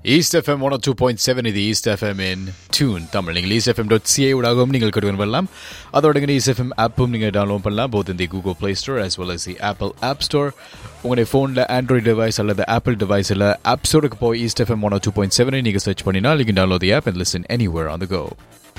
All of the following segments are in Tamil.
east FM one two point seven இது East FM in tune Tamil நீங்கள் ஈஸ்ட் எஃப்எம் டாட் சிஏ ஊடாகவும் நீங்கள் கடுவன் பண்ணலாம் அதோட ஈஸ்ட் எஃப்எம் ஆப்பும் நீங்கள் டவுன்லோட் பண்ணலாம் போத் இந்த Google Play Store as well as the Apple App Store உங்களுடைய ஃபோனில் ஆண்ட்ராய்டு டிவைஸ் அல்லது ஆப்பிள் டிவைஸில் ஆப் ஸ்டோருக்கு போய் East FM one two point செவனை நீங்கள் சர்ச் பண்ணினால் நீங்கள் download the app and listen anywhere on the go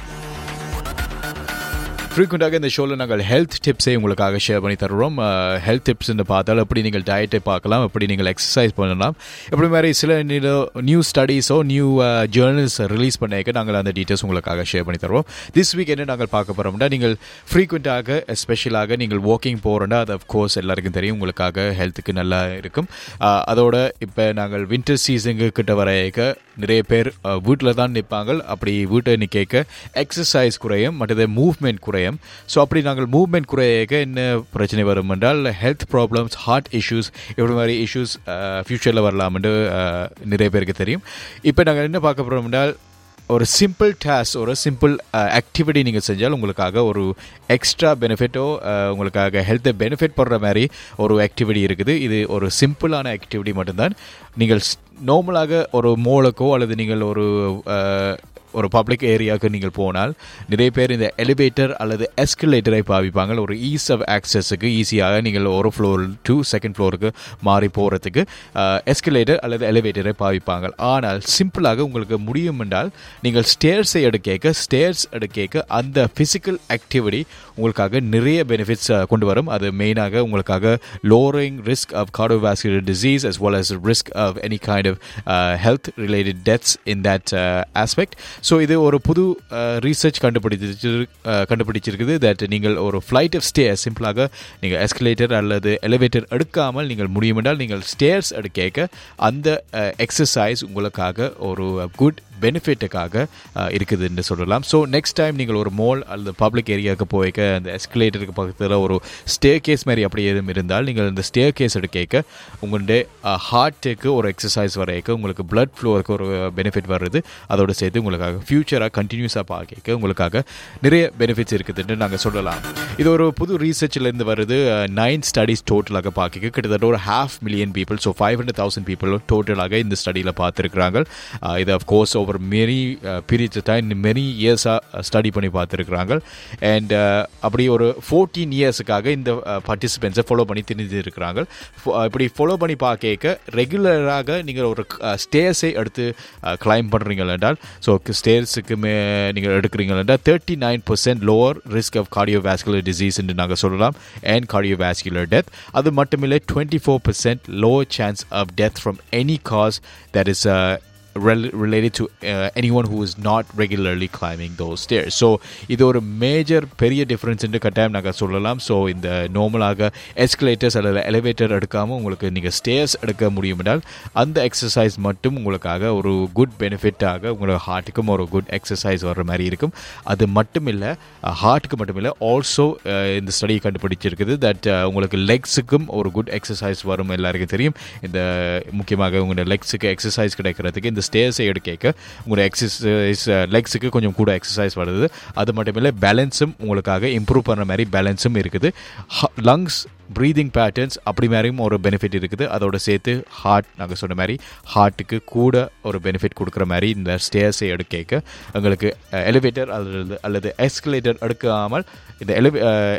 ஃப்ரீக்வெண்ட்டாக இந்த ஷோவில் நாங்கள் ஹெல்த் டிப்ஸை உங்களுக்காக ஷேர் பண்ணி தருவோம் ஹெல்த் டிப்ஸ்ன்னு பார்த்தால் எப்படி நீங்கள் டயட்டை பார்க்கலாம் எப்படி நீங்கள் எக்ஸசைஸ் பண்ணலாம் இப்படி மாதிரி சில நியூ ஸ்டடீஸோ நியூ ஜேர்னல்ஸ் ரிலீஸ் பண்ணிக்க நாங்கள் அந்த டீட்டெயில்ஸ் உங்களுக்காக ஷேர் பண்ணி தருவோம் திஸ் வீக் என்ன நாங்கள் பார்க்க போகிறோம்னா நீங்கள் ஃப்ரீக்வெண்ட்டாக ஸ்பெஷலாக நீங்கள் வாக்கிங் போகிறோன்னா அது அஃப்கோர்ஸ் எல்லாருக்கும் தெரியும் உங்களுக்காக ஹெல்த்துக்கு நல்லா இருக்கும் அஹ், அதோட இப்போ நாங்கள் வின்டர் சீசனுக்கு கிட்ட வரைக்க நிறைய பேர் வீட்டில் தான் நிற்பாங்க அப்படி வீட்டை நிற்க எக்ஸசைஸ் குறையும் மற்றது மூவ்மெண்ட் குறையும் ஸோ அப்படி நாங்கள் மூவ்மெண்ட் குறைய என்ன பிரச்சனை வரும் என்றால் ஹெல்த் ப்ராப்ளம்ஸ் ஹார்ட் இஷ்யூஸ் இப்படி மாதிரி இஷ்யூஸ் ஃப்யூச்சரில் வரலாம்னு அஹ், நிறைய பேருக்கு தெரியும் இப்போ நாங்கள் என்ன பார்க்க போகிறோம் என்றால் ஒரு சிம்பிள் டாஸ்க் ஒரு சிம்பிள் ஆக்டிவிட்டி நீங்கள் செஞ்சால் உங்களுக்காக ஒரு எக்ஸ்ட்ரா பெனிஃபிட்டோ உங்களுக்காக ஹெல்த்தை பெனிஃபிட் பண்ணுற மாதிரி ஒரு ஆக்டிவிட்டி இருக்குது இது ஒரு சிம்பிளான ஆக்டிவிட்டி மட்டும்தான் நீங்கள் நார்மலாக ஒரு மோளுக்கோ அல்லது நீங்கள் ஒரு அஹ், ஒரு பப்ளிக் ஏரியாவுக்கு நீங்கள் போனால் நிறைய பேர் இந்த எலிவேட்டர் அல்லது எஸ்கலேட்டரை பாவிப்பாங்க ஒரு ஈஸ் ஆஃப் ஆக்சஸுக்கு ஈஸியாக நீங்கள் ஒரு ஃப்ளோர் டு செகண்ட் ஃப்ளோருக்கு மாறி போகிறதுக்கு எஸ்கலேட்டர் அல்லது எலிவேட்டரை பாவிப்பாங்க ஆனால் சிம்பிளாக உங்களுக்கு முடியும் என்றால் நீங்கள் ஸ்டேர்ஸை எடுக்க ஸ்டேர்ஸ் எடுக்க அந்த ஃபிசிக்கல் ஆக்டிவிட்டி உங்களுக்காக நிறைய பெனிஃபிட்ஸ் கொண்டு வரும் அது மெயினாக உங்களுக்காக lowering risk of cardiovascular disease as well as the risk of any kind of uh, health related deaths in that uh, aspect so இது ஒரு புது ரீசர்ச் கண்டுபிடிச்சு uh, கண்டுபிடிச்சிருக்குது தட் நீங்கள் ஒரு ஃப்ளைட் ஆஃப் ஸ்டேர்ஸ் சிம்பிளாக நீங்கள் எஸ்கலேட்டர் அல்லது எலிவேட்டர் எடுக்காமல் நீங்கள் முடியும் என்றால் நீங்கள் ஸ்டேர்ஸ் எடுக்க அந்த எக்ஸசைஸ் உங்களுக்காக ஒரு குட் பெனிஃபிட்டுக்காக இருக்குதுன்னு சொல்லலாம் ஸோ நெக்ஸ்ட் டைம் நீங்கள் ஒரு மால் அல்லது பப்ளிக் ஏரியாவுக்கு போய்க்க அந்த எஸ்கலேட்டருக்கு பக்கத்தில் ஒரு ஸ்டே கேஸ் மாதிரி அப்படி எதுவும் இருந்தால் நீங்கள் இந்த ஸ்டே கேஸ் எடுக்க உங்களுடைய ஹார்ட்டுக்கு ஒரு எக்ஸசைஸ் வரைக்க உங்களுக்கு பிளட் ஃப்ளோருக்கு ஒரு பெனிஃபிட் வருது அதோடு சேர்த்து உங்களுக்காக ஃப்யூச்சராக கண்டினியூஸாக பார்க்க உங்களுக்காக நிறைய பெனிஃபிட்ஸ் இருக்குதுன்னு நாங்கள் சொல்லலாம் இது ஒரு புது ரீசர்ச்லேருந்து வருது நைன் ஸ்டடீஸ் டோட்டலாக பார்க்க கிட்டத்தட்ட ஒரு half million people so five hundred thousand people டோட்டலாக இந்த ஸ்டடியில் பார்த்துருக்குறாங்க இது of course over many periods time many இயர்ஸாக ஸ்டடி பண்ணி பார்த்துருக்குறாங்க அண்ட் அப்படி ஒரு ஃபோர்டீன் இயர்ஸுக்காக இந்த பார்ட்டிசிபென்ட்ஸை ஃபாலோ பண்ணி தெரிஞ்சு இருக்கிறாங்க இப்படி ஃபாலோ பண்ணி பார்க்க ரெகுலராக நீங்கள் ஒரு ஸ்டேர்ஸை எடுத்து கிளைம் பண்ணுறீங்க என்றால் ஸோ ஸ்டேர்ஸுக்கு மே நீங்கள் எடுக்கிறீங்க என்றால் thirty nine percent lower risk of cardiovascular disease என்று நாங்கள் சொல்லலாம் அண்ட் கார்டியோவாஸ்குலர் டெத் அது மட்டுமில்லை twenty four percent low chance of death from any cause that is rel- related to uh, anyone who is not regularly climbing those stairs so இது ஒரு மேஜர் பெரிய டிஃப்ரென்ஸ் என்று கட்டாயம் நாங்கள் சொல்லலாம் ஸோ இந்த நார்மலாக எஸ்கலேட்டர்ஸ் அல்லது எலிவேட்டர் எடுக்காமல் உங்களுக்கு நீங்கள் ஸ்டேர்ஸ் எடுக்க முடியும் என்றால் அந்த எக்ஸசைஸ் மட்டும் உங்களுக்காக ஒரு குட் பெனிஃபிட்டாக உங்களோட ஹார்ட்டுக்கும் ஒரு குட் எக்ஸசைஸ் வர்ற மாதிரி இருக்கும் அது மட்டும் இல்லை ஹார்ட்டுக்கு மட்டும் இல்லை ஆல்சோ இந்த ஸ்டடி கண்டுபிடிச்சிருக்குது தட் உங்களுக்கு லெக்ஸுக்கும் ஒரு குட் எக்ஸசைஸ் வரும் எல்லாருக்கும் தெரியும் இந்த முக்கியமாக உங்களோட லெக்ஸுக்கு எக்ஸசைஸ் கிடைக்கிறதுக்கு இந்த ஸ்டேர்ஸை எடுக்க உங்களோட எக்ஸசைஸ் லெக்ஸுக்கு கொஞ்சம் கூட எக்ஸசைஸ் வருது அது மட்டும் இல்லை பேலன்ஸும் உங்களுக்காக இம்ப்ரூவ் பண்ணுற மாதிரி பேலன்ஸும் இருக்குது லங்ஸ் ப்ரீதிங் பேட்டர்ன்ஸ் அப்படி மாதிரியும் ஒரு பெனிஃபிட் இருக்குது அதோட சேர்த்து ஹார்ட் நாங்கள் சொன்ன மாதிரி ஹார்ட்டுக்கு கூட ஒரு பெனிஃபிட் கொடுக்குற மாதிரி இந்த ஸ்டேர்ஸை எடுக்க எங்களுக்கு எலிவேட்டர் அல்லது அல்லது எஸ்கலேட்டர் எடுக்காமல் இந்த எலிவே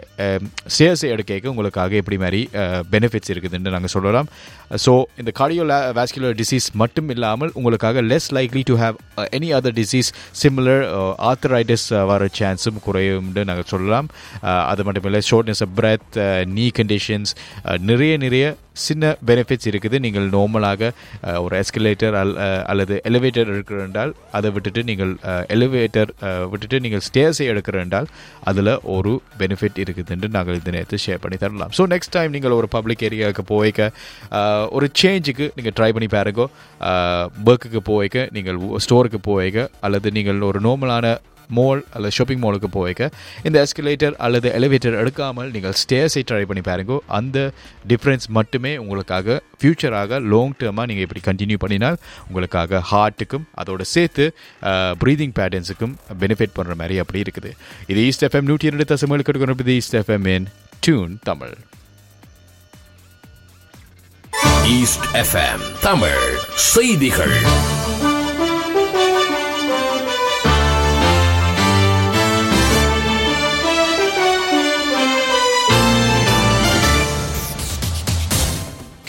ஸ்டேர்ஸை எடுக்க உங்களுக்காக இப்படி மாதிரி பெனிஃபிட்ஸ் இருக்குதுன்னு நாங்கள் சொல்லலாம் ஸோ இந்த கார்டியோ வாஸ்குலர் டிசீஸ் மட்டும் இல்லாமல் உங்களுக்காக less likely to have any other disease similar arthritis வர சான்ஸும் குறையும்னு நாங்கள் சொல்லலாம் அது மட்டும் இல்லை shortness of breath knee conditions நிறைய நிறைய சின்ன பெனிஃபிட்ஸ் இருக்குது நீங்கள் நார்மலாக ஒரு எஸ்கலேட்டர் அல் அல்லது எலிவேட்டர் எடுக்கிறண்டால் அதை விட்டுட்டு நீங்கள் எலிவேட்டர் விட்டுட்டு நீங்கள் ஸ்டேர்ஸை எடுக்கிறண்டால் அதில் ஒரு பெனிஃபிட் இருக்குதுன்னு நாங்கள் இந்த நேரத்தை ஷேர் பண்ணி தரலாம் ஸோ நெக்ஸ்ட் டைம் நீங்கள் ஒரு பப்ளிக் ஏரியாவுக்கு போய்க்க ஒரு சேஞ்சுக்கு நீங்கள் ட்ரை பண்ணி பாருங்க ஒர்க்குக்கு போய்க்க நீங்கள் ஸ்டோருக்கு போய்க்க அல்லது நீங்கள் ஒரு நார்மலான மால் அல்லது ஷாப்பிங் மாலுக்கு போய்க்க இந்த எஸ்கலேட்டர் அல்லது எலிவேட்டர் எடுக்காமல் நீங்கள் ஸ்டேர்ஸை ட்ரை பண்ணி பாருங்க அந்த டிஃப்ரென்ஸ் மட்டுமே உங்களுக்காக ஃப்யூச்சராக லாங் டேர்மாக நீங்கள் இப்படி கண்டினியூ பண்ணினால் உங்களுக்காக ஹார்ட்டுக்கும் அதோட சேர்த்து ப்ரீதிங் பேட்டர்ன்ஸுக்கும் பெனிஃபிட் பண்ணுற மாதிரி அப்படி இருக்குது இது ஈஸ்ட் எஃப்எம் நூற்றி இரண்டு தசமேழு கொடுக்கணும் East FM in tune Tamil East FM Tamil செய்திகள்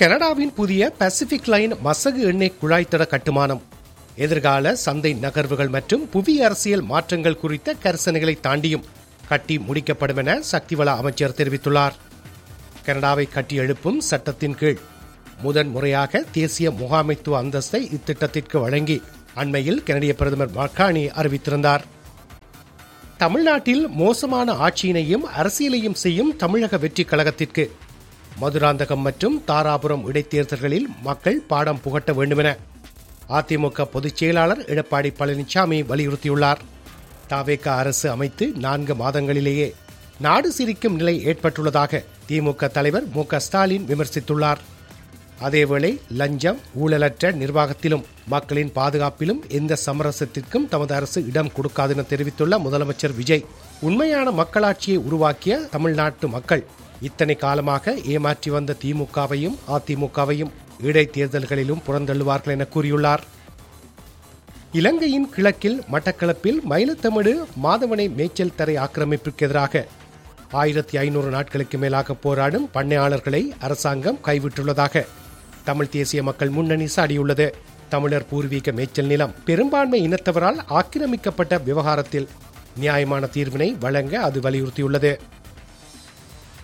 கனடாவின் புதிய பசிபிக் லைன் மசகு எண்ணெய் குழாய்த்தட கட்டுமானம் எதிர்கால சந்தை நகர்வுகள் மற்றும் புவி அரசியல் மாற்றங்கள் குறித்த கரிசனைகளை தாண்டியும் கட்டி முடிக்கப்படும் என சக்திவள அமைச்சர் தெரிவித்துள்ளார் கனடாவை கட்டி எழுப்பும் சட்டத்தின் கீழ் முதன் முறையாக தேசிய முகாமைத்துவ அந்தஸ்தை இத்திட்டத்திற்கு வழங்கி அண்மையில் கனடிய பிரதமர் மக்கானி அறிவித்திருந்தார் தமிழ்நாட்டில் மோசமான ஆட்சியினையும் அரசியலையும் செய்யும் தமிழக வெற்றி கழகத்திற்கு மதுராந்தகம் மற்றும் தாராபுரம் இடைத்தேர்தல்களில் மக்கள் பாடம் புகட்ட வேண்டுமென அதிமுக பொதுச் செயலாளர் எடப்பாடி பழனிசாமி வலியுறுத்தியுள்ளார் தாவேக அரசு அமைத்து நான்கு மாதங்களிலேயே நாடு சிரிக்கும் நிலை ஏற்பட்டுள்ளதாக திமுக தலைவர் மு க ஸ்டாலின் விமர்சித்துள்ளார் அதேவேளை லஞ்சம் ஊழலற்ற நிர்வாகத்திலும் மக்களின் பாதுகாப்பிலும் எந்த சமரசத்திற்கும் தமது அரசு இடம் கொடுக்காது என தெரிவித்துள்ள முதலமைச்சர் விஜய் உண்மையான மக்களாட்சியை உருவாக்கிய தமிழ்நாட்டு மக்கள் இத்தனை காலமாக ஏமாற்றி வந்த திமுகவையும் அதிமுகவையும் இடைத்தேர்தல்களிலும் புறந்தள்ளுவார்கள் என கூறியுள்ளார் இலங்கையின் கிழக்கில் மட்டக்களப்பில் மயிலத்தமிடு மாதவனை மேய்ச்சல் தரை ஆக்கிரமிப்பிற்கு எதிராக ஆயிரத்தி ஐநூறு நாட்களுக்கு மேலாக போராடும் பண்ணையாளர்களை அரசாங்கம் கைவிட்டுள்ளதாக தமிழ் தேசிய மக்கள் முன்னணி சாடியுள்ளது தமிழர் பூர்வீக மேய்ச்சல் நிலம் பெரும்பான்மை இனத்தவரால் ஆக்கிரமிக்கப்பட்ட விவகாரத்தில் நியாயமான தீர்வினை வழங்க அது வலியுறுத்தியுள்ளது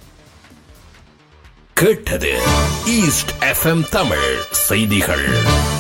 கேட்டது ஈஸ்ட் எஃப்எம் தமிழ் செய்திகள்